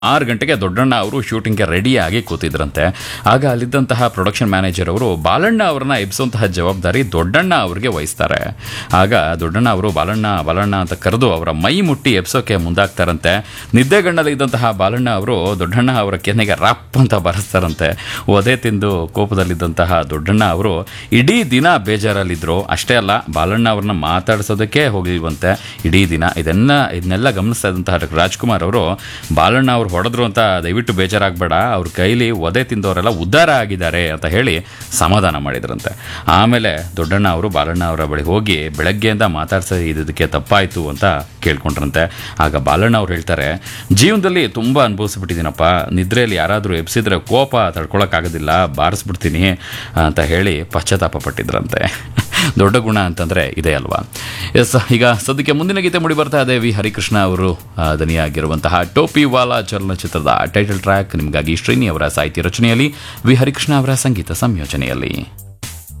ಆರು ಗಂಟೆಗೆ ದೊಡ್ಡಣ್ಣ ಅವರು ಶೂಟಿಂಗ್ಗೆ ರೆಡಿಯಾಗಿ ಕೂತಿದ್ರಂತೆ ಆಗ ಅಲ್ಲಿದ್ದಂತಹ ಪ್ರೊಡಕ್ಷನ್ ಮ್ಯಾನೇಜರ್ ಅವರು ಬಾಲಣ್ಣ ಅವರನ್ನ ಎಬ್ಸುವಂತಹ ಜವಾಬ್ದಾರಿ ದೊಡ್ಡಣ್ಣ ಅವರಿಗೆ ವಹಿಸ್ತಾರೆ ಆಗ ದೊಡ್ಡಣ್ಣ ಅವರು ಬಾಲಣ್ಣ ಬಾಲಣ್ಣ ಅಂತ ಕರೆದು ಅವರ ಮೈ ಮುಟ್ಟಿ ಎಬ್ಸೋಕೆ ಮುಂದಾಗ್ತಾರಂತೆ ನಿದ್ದೆಗಣ್ಣಲ್ಲಿ ಇದ್ದಂತಹ ಬಾಲಣ್ಣ ಅವರು ದೊಡ್ಡಣ್ಣ ಅವರ ಕೆನ್ನೆಗೆ ರಪ್ ಅಂತ ಬರೆಸ್ತಾರಂತೆ ಒದೆ ತಿಂದು ಕೋಪದಲ್ಲಿದ್ದಂತಹ ದೊಡ್ಡಣ್ಣ ಅವರು ಇಡೀ ದಿನ ಬೇಜಾರಲ್ಲಿದ್ರು ಅಷ್ಟೇ ಅಲ್ಲ ಬಾಲಣ್ಣ ಅವ್ರನ್ನ ಮಾತಾಡಿಸೋದಕ್ಕೆ ಹೋಗಿಲ್ವಂತೆ ಇಡೀ ದಿನ ಇದನ್ನ ಇದನ್ನೆಲ್ಲ ಗಮನಿಸ್ತಾ ಇದ್ದಂತಹ ರಾಜ್ಕುಮಾರ್ ಅವರು ಬಾಲಣ್ಣ ಅವ್ರು ಹೊಡೆದ್ರು ಅಂತ ದಯವಿಟ್ಟು ಬೇಜಾರಾಗಬೇಡ ಅವ್ರ ಕೈಲಿ ಒದೆ ತಿಂದವರೆಲ್ಲ ಉದ್ಧಾರ ಆಗಿದ್ದಾರೆ ಅಂತ ಹೇಳಿ ಸಮಾಧಾನ ಮಾಡಿದ್ರಂತೆ ಆಮೇಲೆ ದೊಡ್ಡಣ್ಣ ಅವರು ಬಾಲಣ್ಣ ಅವರ ಬಳಿ ಹೋಗಿ ಬೆಳಗ್ಗೆಯಿಂದ ಮಾತಾಡ್ಸ ಇದಕ್ಕೆ ತಪ್ಪಾಯಿತು ಅಂತ ಕೇಳ್ಕೊಂಡ್ರಂತೆ ಆಗ ಬಾಲಣ್ಣ ಅವ್ರು ಹೇಳ್ತಾರೆ ಜೀವನದಲ್ಲಿ ತುಂಬ ಅನುಭವಿಸ್ಬಿಟ್ಟಿದ್ದೀನಪ್ಪ ನಿದ್ರೆಯಲ್ಲಿ ಯಾರಾದರೂ ಎಬ್ಸಿದ್ರೆ ಕೋಪ ತಡ್ಕೊಳಕ್ಕಾಗೋದಿಲ್ಲ ಬಾರಿಸ್ಬಿಡ್ತೀನಿ ಅಂತ ಹೇಳಿ ಪಶ್ಚಾತ್ತಾಪ ಪಟ್ಟಿದ್ರಂತೆ ದೊಡ್ಡ ಗುಣ ಅಂತಂದ್ರೆ ಇದೇ ಅಲ್ವಾ ಎಸ್ ಈಗ ಸದ್ಯಕ್ಕೆ ಮುಂದಿನ ಗೀತೆ ಮುಡಿ ಬರ್ತಾ ಇದೆ ವಿ ಹರಿಕೃಷ್ಣ ಅವರು ಆ, ದನಿಯಾಗಿರುವಂತಹ ಟೋಪಿ ವಾಲಾ ಚಲನಚಿತ್ರದ ಟೈಟಲ್ ಟ್ರ್ಯಾಕ್ ನಿಮಗಾಗಿ ಶ್ರೀನಿ ಅವರ ಸಾಹಿತ್ಯ ರಚನೆಯಲ್ಲಿ ವಿ ಹರಿಕೃಷ್ಣ ಅವರ ಸಂಗೀತ ಸಂಯೋಜನೆಯಲ್ಲಿ